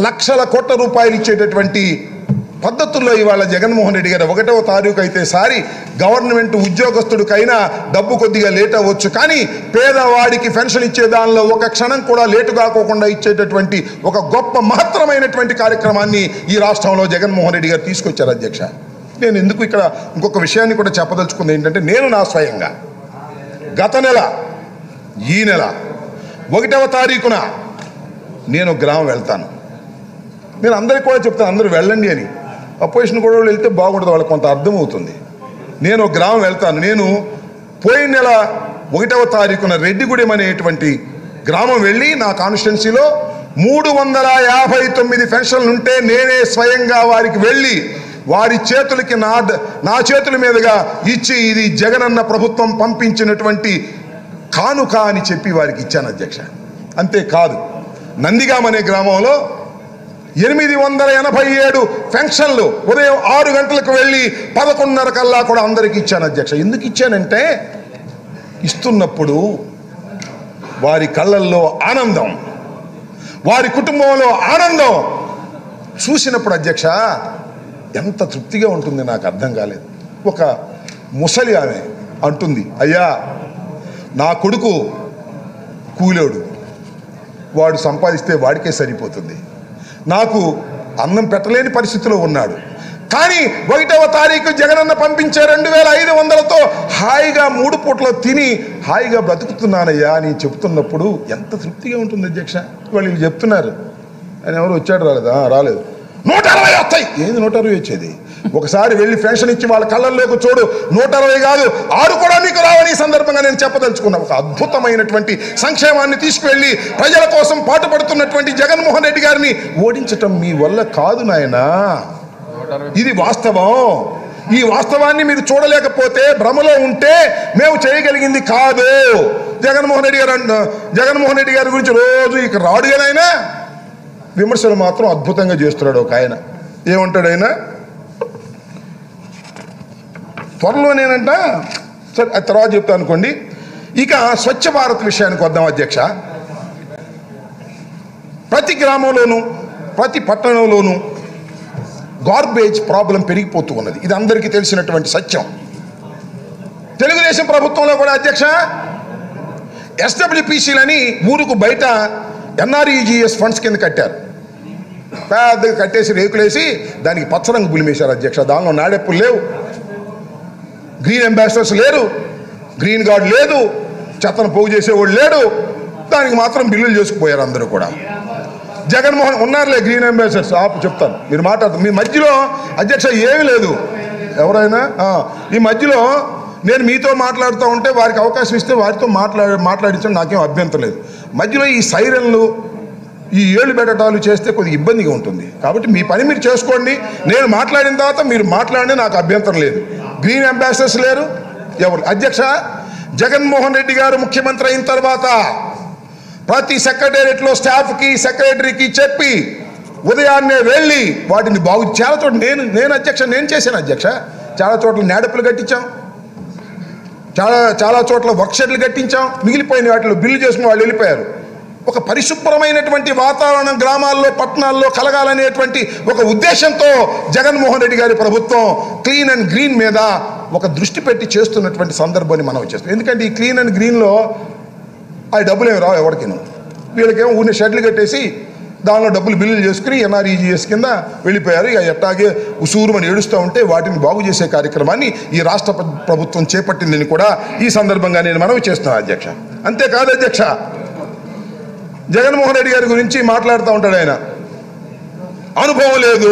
లక్షల కోట్ల రూపాయలు ఇచ్చేటటువంటి పద్ధతుల్లో ఇవాళ జగన్మోహన్ రెడ్డి గారు ఒకటవ తారీఖు అయితే సారి గవర్నమెంట్ ఉద్యోగస్తుడికైనా డబ్బు కొద్దిగా లేట్ అవ్వచ్చు కానీ పేదవాడికి పెన్షన్ ఇచ్చే దానిలో ఒక క్షణం కూడా లేటు కాకోకుండా ఇచ్చేటటువంటి ఒక గొప్ప మహత్తరమైనటువంటి కార్యక్రమాన్ని ఈ రాష్ట్రంలో జగన్మోహన్ రెడ్డి గారు తీసుకొచ్చారు అధ్యక్ష నేను ఎందుకు ఇక్కడ ఇంకొక విషయాన్ని కూడా చెప్పదలుచుకుంది ఏంటంటే నేను నా స్వయంగా గత నెల ఈ నెల ఒకటవ తారీఖున నేను గ్రామం వెళ్తాను నేను అందరికి కూడా చెప్తాను అందరూ వెళ్ళండి అని అపోజిషన్ కూడా వెళ్తే బాగుంటుంది వాళ్ళకి కొంత అర్థమవుతుంది నేను ఒక గ్రామం వెళ్తాను నేను పోయిన నెల ఒకటవ తారీఖున రెడ్డిగూడెం అనేటువంటి గ్రామం వెళ్ళి నా కాన్స్టిట్యున్సీలో మూడు వందల యాభై తొమ్మిది పెన్షన్లు ఉంటే నేనే స్వయంగా వారికి వెళ్ళి వారి చేతులకి నా నా చేతుల మీదుగా ఇచ్చి ఇది జగనన్న ప్రభుత్వం పంపించినటువంటి కానుక అని చెప్పి వారికి ఇచ్చాను అధ్యక్ష అంతేకాదు నందిగాం అనే గ్రామంలో ఎనిమిది వందల ఎనభై ఏడు పెన్షన్లు ఉదయం ఆరు గంటలకు వెళ్ళి పదకొండున్నర కల్లా కూడా అందరికి ఇచ్చాను అధ్యక్ష ఎందుకు ఇచ్చానంటే ఇస్తున్నప్పుడు వారి కళ్ళల్లో ఆనందం వారి కుటుంబంలో ఆనందం చూసినప్పుడు అధ్యక్ష ఎంత తృప్తిగా ఉంటుంది నాకు అర్థం కాలేదు ఒక ముసలి ఆమె అంటుంది అయ్యా నా కొడుకు కూలోడు వాడు సంపాదిస్తే వాడికే సరిపోతుంది నాకు అన్నం పెట్టలేని పరిస్థితిలో ఉన్నాడు కానీ ఒకటవ తారీఖు జగనన్న పంపించే రెండు వేల ఐదు వందలతో హాయిగా మూడు పూటలో తిని హాయిగా బ్రతుకుతున్నానయ్యా అని చెప్తున్నప్పుడు ఎంత తృప్తిగా ఉంటుంది అధ్యక్ష వాళ్ళు వీళ్ళు చెప్తున్నారు ఆయన ఎవరు వచ్చాడు రాలేదా "ఆ, రాలేదు నూట అరవై వస్తాయి ఏంది నూట అరవై వచ్చేది ఒకసారి వెళ్ళి పెన్షన్ ఇచ్చి వాళ్ళ కళ్ళల్లోకి చూడు నూట అరవై కాదు ఆరు కూడా మీకు రావని ఈ సందర్భంగా నేను చెప్పదలుచుకున్నా ఒక అద్భుతమైనటువంటి సంక్షేమాన్ని తీసుకువెళ్ళి ప్రజల కోసం పాటుపడుతున్నటువంటి జగన్మోహన్ రెడ్డి గారిని ఓడించటం మీ వల్ల కాదు నాయనా ఇది వాస్తవం ఈ వాస్తవాన్ని మీరు చూడలేకపోతే భ్రమలో ఉంటే మేము చేయగలిగింది కాదు జగన్మోహన్ రెడ్డి గారు అన్న- జగన్మోహన్ రెడ్డి గారి గురించి రోజు ఇక రాడు ఆయన విమర్శలు మాత్రం అద్భుతంగా చేస్తున్నాడు ఒక ఆయన ఏమంటాడు ఆయన త్వరలోనేనంట సరే అది తర్వాత చెప్తా అనుకోండి ఇక స్వచ్ఛ భారత్ విషయానికి వద్దాం అధ్యక్ష ప్రతి గ్రామంలోనూ ప్రతి పట్టణంలోనూ గార్బేజ్ ప్రాబ్లం పెరిగిపోతూ ఉన్నది ఇది అందరికీ తెలిసినటువంటి సత్యం తెలుగుదేశం ప్రభుత్వంలో కూడా అధ్యక్ష ఎస్డబ్ల్యూపీసీలని ఊరుకు బయట ఎన్ఆర్ఈజిఎస్ ఫండ్స్ కింద కట్టారు పెద్దగా కట్టేసి రేకులేసి దానికి పచ్చరంగు పులిమేశారు అధ్యక్ష దానిలో నాడెప్పులు లేవు గ్రీన్ అంబాసిడర్స్ లేరు గ్రీన్ గార్డ్ లేదు చెత్తను పోగు చేసేవాడు లేడు దానికి మాత్రం బిల్లులు చేసుకుపోయారు అందరూ కూడా జగన్మోహన్ ఉన్నారులే గ్రీన్ అంబాసిడర్స్ ఆపు చెప్తాను మీరు మాట్లాడతారు మీ మధ్యలో అధ్యక్ష ఏమీ లేదు ఎవరైనా ఆ, ఈ మధ్యలో నేను మీతో మాట్లాడుతూ ఉంటే వారికి అవకాశం ఇస్తే వారితో మాట్లాడ మాట్లాడించడం నాకేం అభ్యంతరం లేదు మధ్యలో ఈ సైరన్లు ఈ ఏళ్ళు పెట్టడాలు చేస్తే కొద్దిగా ఇబ్బందిగా ఉంటుంది కాబట్టి మీ పని మీరు చేసుకోండి నేను మాట్లాడిన తర్వాత మీరు మాట్లాడినా నాకు అభ్యంతరం లేదు గ్రీన్ అంబాసిడర్స్ లేరు ఎవరు అధ్యక్ష జగన్మోహన్ రెడ్డి గారు ముఖ్యమంత్రి అయిన తర్వాత ప్రతి సెక్రటేరియట్లో స్టాఫ్కి సెక్రటరీకి చెప్పి ఉదయాన్నే వెళ్ళి వాటిని బాగు చాలా చోట్ల నేను నేను అధ్యక్ష నేను చేశాను అధ్యక్ష చాలా చోట్ల నేడపులు కట్టించాం చాలా చాలా చోట్ల వర్క్షెడ్లు కట్టించాం మిగిలిపోయిన వాటిలో బిల్లు చేసుకుని వాళ్ళు వెళ్ళిపోయారు ఒక పరిశుభ్రమైనటువంటి వాతావరణం గ్రామాల్లో పట్టణాల్లో కలగాలనేటువంటి ఒక ఉద్దేశంతో జగన్మోహన్ రెడ్డి గారి ప్రభుత్వం క్లీన్ అండ్ గ్రీన్ మీద ఒక దృష్టి పెట్టి చేస్తున్నటువంటి సందర్భాన్ని మనం చేస్తాం ఎందుకంటే ఈ క్లీన్ అండ్ గ్రీన్లో ఆ డబ్బులు ఏమి రావు ఎవరికిను వీళ్ళకేమో ఊరిని షెడ్లు కట్టేసి దానిలో డబ్బులు బిల్లులు చేసుకుని ఎన్ఆర్ఈజిఎస్ కింద వెళ్ళిపోయారు ఇక ఎట్టాగే ఉసూరుమని ఏడుస్తూ ఉంటే వాటిని బాగు చేసే కార్యక్రమాన్ని ఈ రాష్ట్ర ప్ర- ప్రభుత్వం చేపట్టిందని కూడా ఈ సందర్భంగా నేను మనవి చేస్తున్నాను అధ్యక్ష అంతేకాదు అధ్యక్ష జగన్మోహన్ రెడ్డి గారి గురించి మాట్లాడుతూ ఉంటాడు ఆయన అనుభవం లేదు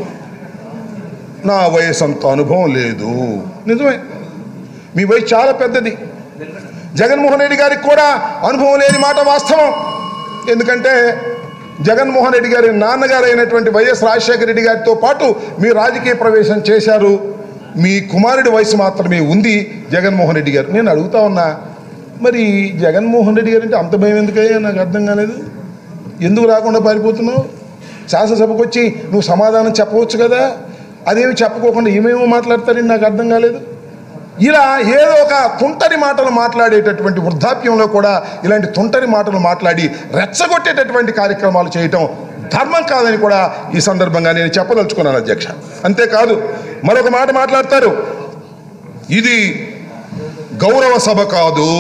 నా వయసు అంత అనుభవం లేదు నిజమే మీ వయసు చాలా పెద్దది జగన్మోహన్ రెడ్డి గారికి కూడా అనుభవం లేని మాట వాస్తవం ఎందుకంటే జగన్మోహన్ రెడ్డి గారి నాన్నగారు అయినటువంటి వైఎస్ రాజశేఖర రెడ్డి గారితో పాటు మీ రాజకీయ ప్రవేశం చేశారు మీ కుమారుడి వయసు మాత్రమే ఉంది జగన్మోహన్ రెడ్డి గారు నేను అడుగుతా ఉన్నా మరి జగన్మోహన్ రెడ్డి గారు అంటే అంత భయం ఎందుకయ్యా నాకు అర్థం కాలేదు ఎందుకు రాకుండా పారిపోతున్నావు శాసనసభకు వచ్చి నువ్వు సమాధానం చెప్పవచ్చు కదా అదేమి చెప్పుకోకుండా ఏమేమో మాట్లాడతారని నాకు అర్థం కాలేదు ఇలా ఏదో ఒక తుంటరి మాటలు మాట్లాడేటటువంటి వృద్ధాప్యంలో కూడా ఇలాంటి తుంటరి మాటలు మాట్లాడి రెచ్చగొట్టేటటువంటి కార్యక్రమాలు చేయటం ధర్మం కాదని కూడా ఈ సందర్భంగా నేను చెప్పదలుచుకున్నాను అధ్యక్ష అంతేకాదు మరొక మాట మాట్లాడతారు ఇది గౌరవ సభ కాదు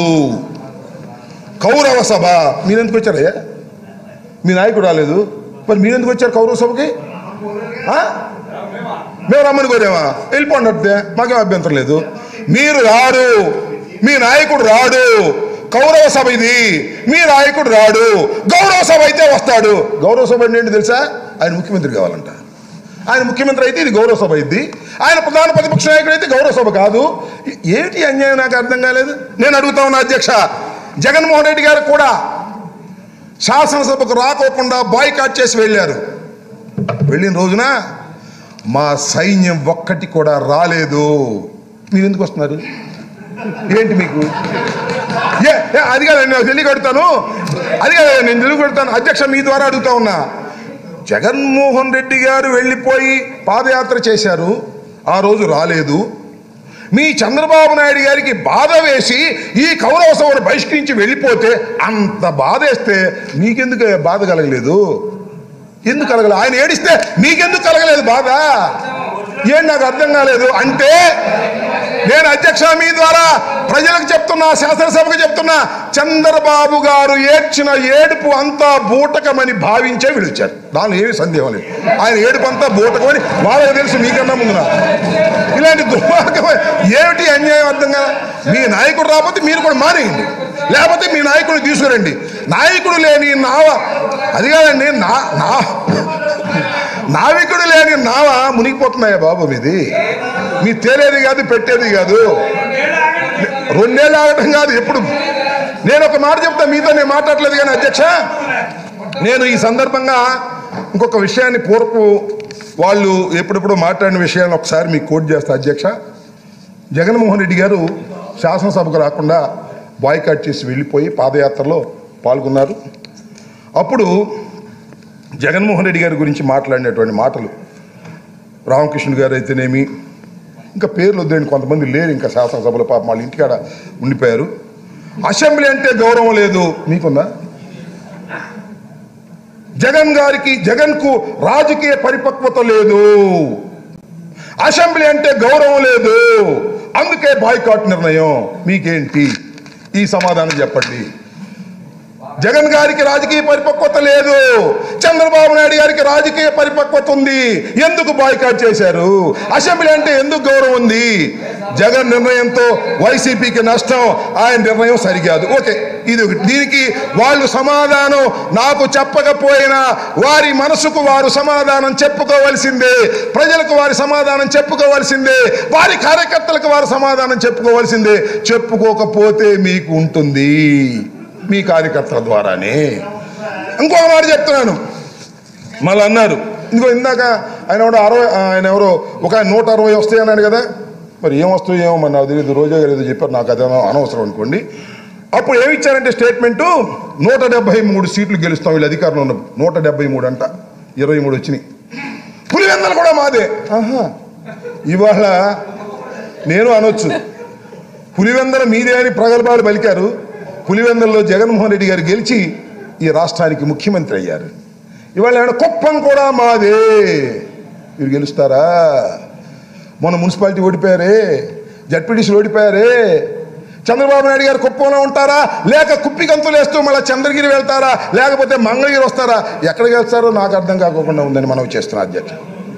కౌరవ సభ మీరెందుకు వచ్చారయ్యా మీ నాయకుడు రాలేదు మరి మీరెందుకు వచ్చారు కౌరవ సభకి ఆ? మేము రమ్మని కోరామా వెళ్ళిపోండి అంటే మాకేం అభ్యంతరం లేదు మీరు రాడు మీ నాయకుడు రాడు కౌరవ సభ ఇది మీ నాయకుడు రాడు గౌరవ సభ అయితే వస్తాడు గౌరవ సభ అంటే ఏంటి తెలుసా ఆయన ముఖ్యమంత్రి కావాలంట ఆయన ముఖ్యమంత్రి అయితే ఇది గౌరవ సభ అయింది ఆయన ప్రధాన ప్రతిపక్ష నాయకుడు అయితే గౌరవ సభ కాదు ఏంటి అన్యాయం నాకు అర్థం కాలేదు నేను అడుగుతా ఉన్నా అధ్యక్ష జగన్మోహన్ రెడ్డి గారు కూడా శాసనసభకు రాకోకుండా బాయ్కాట్ చేసి వెళ్ళారు వెళ్ళిన రోజున మా సైన్యం ఒక్కటి కూడా రాలేదు మీరు ఎందుకు వస్తున్నారు ఏంటి మీకు ఏ ఏ, అది కాదు నేను తెలియ కడతాను అది కాదు నేను తెలుగు కడతాను అధ్యక్ష మీ ద్వారా అడుగుతా ఉన్నా జగన్మోహన్ రెడ్డి గారు వెళ్ళిపోయి పాదయాత్ర చేశారు ఆ రోజు రాలేదు మీ చంద్రబాబు నాయుడు గారికి బాధ వేసి ఈ కౌరవ సభను బహిష్కరించి వెళ్ళిపోతే అంత బాధ వేస్తే మీకెందుకు బాధ కలగలేదు ఎందుకు కలగలేదు ఆయన ఏడిస్తే మీకెందుకు కలగలేదు బాధ ఏం నాకు అర్థం కాలేదు అంటే నేను అధ్యక్ష మీ ద్వారా ప్రజలకు చెప్తున్నా శాసనసభకు చెప్తున్నా చంద్రబాబు గారు ఏడ్చిన ఏడుపు అంతా బూటకమని భావించే విడిచారు దానిలో ఏమీ సందేహం లేదు ఆయన ఏడుపు అంతా బూటకమని వాళ్ళకి తెలుసు మీకన్నా ముందు నాకు. ఇలాంటి దుర్మార్గమైన ఏమిటి అన్యాయం అర్థం కదా మీ నాయకుడు రాకపోతే మీరు కూడా మానేయండి లేకపోతే మీ నాయకుడిని తీసుకురండి నాయకుడు లేని నావ అది కాదండి నా నా నావికుడు లేని నావ మునిగిపోతున్నాయా బాబు మీది మీ తేలేది కాదు పెట్టేది కాదు రెండేళ్ళు ఆగటం కాదు ఎప్పుడు నేను ఒక మాట చెప్తా మీతో నేను మాట్లాడలేదు కానీ అధ్యక్ష నేను ఈ సందర్భంగా ఇంకొక విషయాన్ని పూర్వపు వాళ్ళు ఎప్పుడెప్పుడు మాట్లాడిన విషయాన్ని ఒకసారి మీకు కోట్ చేస్తా అధ్యక్ష జగన్మోహన్ రెడ్డి గారు శాసనసభకు రాకుండా బాయ్కాట్ చేసి వెళ్ళిపోయి పాదయాత్రలో పాల్గొన్నారు అప్పుడు జగన్మోహన్ రెడ్డి గారి గురించి మాట్లాడినటువంటి మాటలు రామకృష్ణ గారు అయితేనేమి ఇంకా పేర్లు వద్దండి కొంతమంది లేరు ఇంకా శాసనసభలో పాప వాళ్ళ ఇంటికాడ ఉండిపోయారు అసెంబ్లీ అంటే గౌరవం లేదు మీకుందా జగన్ గారికి జగన్కు రాజకీయ పరిపక్వత లేదు అసెంబ్లీ అంటే గౌరవం లేదు అందుకే బాయ్కాట్ నిర్ణయం మీకేంటి ఈ సమాధానం చెప్పండి జగన్ గారికి రాజకీయ పరిపక్వత లేదు చంద్రబాబు నాయుడు గారికి రాజకీయ పరిపక్వత ఉంది ఎందుకు బాయ్కాట్ చేశారు అసెంబ్లీ అంటే ఎందుకు గౌరవం ఉంది జగన్ నిర్ణయంతో వైసీపీకి నష్టం ఆయన నిర్ణయం సరికాదు ఓకే ఇది ఒకటి. దీనికి వాళ్ళు సమాధానం నాకు చెప్పకపోయినా వారి మనసుకు వారు సమాధానం చెప్పుకోవలసిందే ప్రజలకు వారి సమాధానం చెప్పుకోవాల్సిందే వారి కార్యకర్తలకు వారు సమాధానం చెప్పుకోవాల్సిందే చెప్పుకోకపోతే మీకు ఉంటుంది మీ కార్యకర్తల ద్వారానే ఇంకొక మాట చెప్తున్నాను మళ్ళీ అన్నారు ఇంకో ఇందాక ఆయన ఎవడో అరవై ఆయన ఎవరో ఒక ఆయన నూట అరవై వస్తాయి అన్నాడు కదా మరి ఏం వస్తాయో ఏమో మరి నాకు తెలియదు రోజా గారు ఏదో చెప్పారు నాకు అదే అనవసరం అనుకోండి అప్పుడు ఏమి ఇచ్చారంటే స్టేట్మెంటు నూట డెబ్బై మూడు సీట్లు గెలుస్తాం వీళ్ళు అధికారంలో ఉన్న నూట డెబ్బై మూడు అంట ఇరవై మూడు వచ్చినాయి పులివెందలు కూడా మాదే ఆహా ఇవాళ నేను అనొచ్చు పులివెందల మీదే అని ప్రగల్భాలు పలికారు పులివెందల్లో జగన్మోహన్ రెడ్డి గారు గెలిచి ఈ రాష్ట్రానికి ముఖ్యమంత్రి అయ్యారు ఇవాళ ఏమన్నా కుప్పం కూడా మాదే మీరు గెలుస్తారా మొన్న మున్సిపాలిటీ ఓడిపోయారే జడ్పీటీసీలు ఓడిపోయారే చంద్రబాబు నాయుడు గారు కుప్పంలో ఉంటారా లేక కుప్పి గంతులు వేస్తూ మళ్ళీ చంద్రగిరి వెళ్తారా లేకపోతే మంగళగిరి వస్తారా ఎక్కడికి వెళ్తారో నాకు అర్థం కాకుండా ఉందని మనం చేస్తున్నా అధ్యక్ష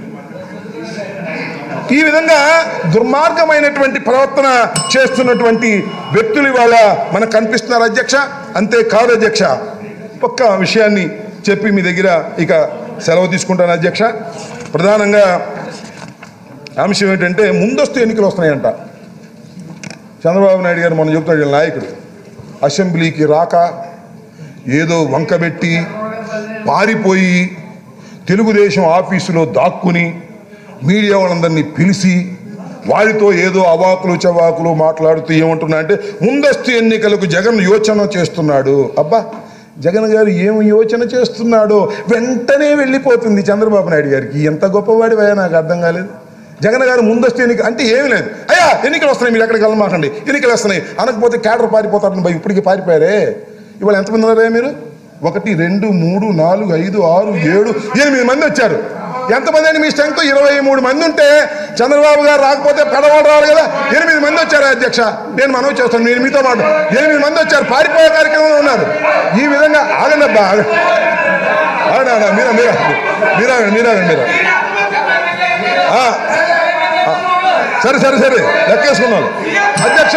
ఈ విధంగా దుర్మార్గమైనటువంటి ప్రవర్తన చేస్తున్నటువంటి వ్యక్తులు ఇవాళ మనకు కనిపిస్తున్నారు అధ్యక్ష అంతేకాదు అధ్యక్ష ఒక్క విషయాన్ని చెప్పి మీ దగ్గర ఇక సెలవు తీసుకుంటాను అధ్యక్ష ప్రధానంగా అంశం ఏంటంటే ముందస్తు ఎన్నికలు వస్తున్నాయంట చంద్రబాబు నాయుడు గారు మొన్న చెప్తున్నాడు వీళ్ళ నాయకుడు అసెంబ్లీకి రాక ఏదో వంకబెట్టి పారిపోయి తెలుగుదేశం ఆఫీసులో దాక్కుని మీడియా వాళ్ళందరినీ పిలిచి వారితో ఏదో అవాకులు చవాకులు మాట్లాడుతూ ఏమంటున్నా అంటే ముందస్తు ఎన్నికలకు జగన్ యోచన చేస్తున్నాడు అబ్బా జగన్ గారు ఏం యోచన చేస్తున్నాడో వెంటనే వెళ్ళిపోతుంది చంద్రబాబు నాయుడు గారికి ఎంత గొప్పవాడివయ్యా నాకు అర్థం కాలేదు జగన్ గారు ముందస్తు ఎన్నిక అంటే ఏమీ లేదు అయ్యా ఎన్నికలు వస్తున్నాయి మీరు ఎక్కడికి వెళ్ళమాకండి ఎన్నికలు వస్తున్నాయి అనకపోతే క్యాడర్ పారిపోతారని భయ ఇప్పటికి పారిపోయారే ఇవాళ ఎంతమంది ఉన్నారా మీరు ఒకటి రెండు మూడు నాలుగు ఐదు ఆరు ఏడు ఎనిమిది మంది వచ్చారు ఎంతమంది అండి మీ స్ట్రెంగ్త్ ఇరవై మూడు మంది ఉంటే చంద్రబాబు గారు రాకపోతే పెడవాడు రావాలి కదా ఎనిమిది మంది వచ్చారు అధ్యక్ష నేను మనవి చేస్తాను నేను మీతో మాట ఎనిమిది మంది వచ్చారు పారిపోయే కార్యక్రమంలో ఉన్నారు ఈ విధంగా ఆగండి అబ్బా ఆగండి ఆగండి, ఆగండి. మీరా మీరా మీరాగండి మీరాగండి మీరా ఆ, ఆ. సరే సరే సరే లెక్కేసుకున్నాను అధ్యక్ష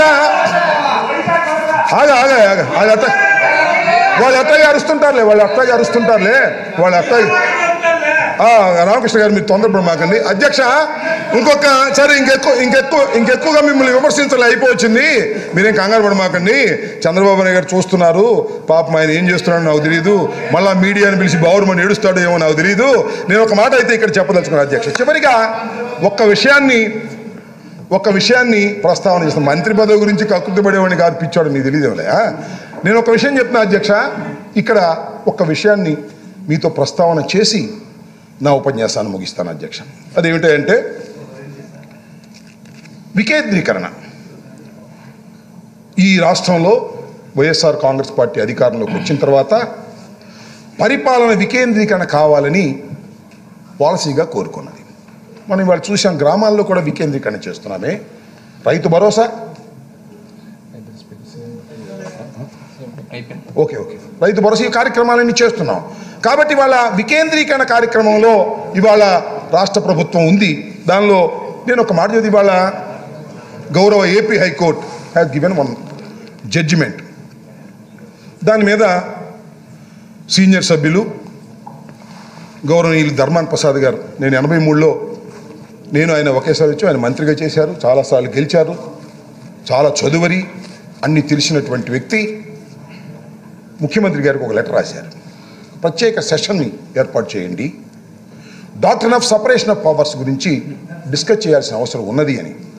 ఆగ ఆగ ఆగ ఆగ అత్త వాళ్ళు అత్తగా అరుస్తుంటారులే వాళ్ళు అత్తగా అరుస్తుంటారులే వాళ్ళ అత్తగా ఆ, రామకృష్ణ గారు మీరు తొందరపడి మాకండి అధ్యక్ష ఇంకొక సరే ఇంకెక్కువ ఇంకెక్కువ ఇంకెక్కువగా మిమ్మల్ని విమర్శించాలి అయిపోవచ్చింది మీరేం కంగారు పడి మాకండి చంద్రబాబు నాయుడు గారు చూస్తున్నారు పాపం ఆయన ఏం చేస్తున్నాడో నాకు తెలియదు మళ్ళా మీడియాని పిలిచి బావురమని ఏడుస్తాడో ఏమో నాకు తెలియదు నేను ఒక మాట అయితే ఇక్కడ చెప్పదలుచుకున్నాను అధ్యక్ష చివరిగా ఒక్క విషయాన్ని ఒక విషయాన్ని ప్రస్తావన చేస్తాను మంత్రి పదవి గురించి కక్కుర్తిపడేవాడిని కాదు పిచ్చాడు మీకు తెలియదేలే నేను ఒక విషయం చెప్తున్నా అధ్యక్ష ఇక్కడ ఒక విషయాన్ని మీతో ప్రస్తావన చేసి నా ఉపన్యాసాన్ని ముగిస్తాను అధ్యక్ష అదేమిటంటే వికేంద్రీకరణ ఈ రాష్ట్రంలో వైఎస్ఆర్ కాంగ్రెస్ పార్టీ అధికారంలోకి వచ్చిన తర్వాత పరిపాలన వికేంద్రీకరణ కావాలని పాలసీగా కోరుకున్నది మనం ఇవాళ చూసాం గ్రామాల్లో కూడా వికేంద్రీకరణ చేస్తున్నామే రైతు భరోసా ఓకే ఓకే రైతు భరోసా ఈ కార్యక్రమాలన్నీ చేస్తున్నాం కాబట్టి ఇవాళ వికేంద్రీకరణ కార్యక్రమంలో ఇవాళ రాష్ట్ర ప్రభుత్వం ఉంది దానిలో నేను ఒక మాట చదివి ఇవాళ గౌరవ AP high court has given one judgment దాని మీద సీనియర్ సభ్యులు గౌరవనీయులు ధర్మాన్ ప్రసాద్ గారు నేను ఎనభై మూడులో నేను ఆయన ఒకేసారి వచ్చి ఆయన మంత్రిగా చేశారు చాలాసార్లు గెలిచారు చాలా చదువరి అన్ని తెలిసినటువంటి వ్యక్తి ముఖ్యమంత్రి గారికి ఒక లెటర్ రాశారు ప్రత్యేక సెషన్ని ఏర్పాటు చేయండి doctrine of separation of powers గురించి డిస్కస్ చేయాల్సిన అవసరం ఉన్నది అని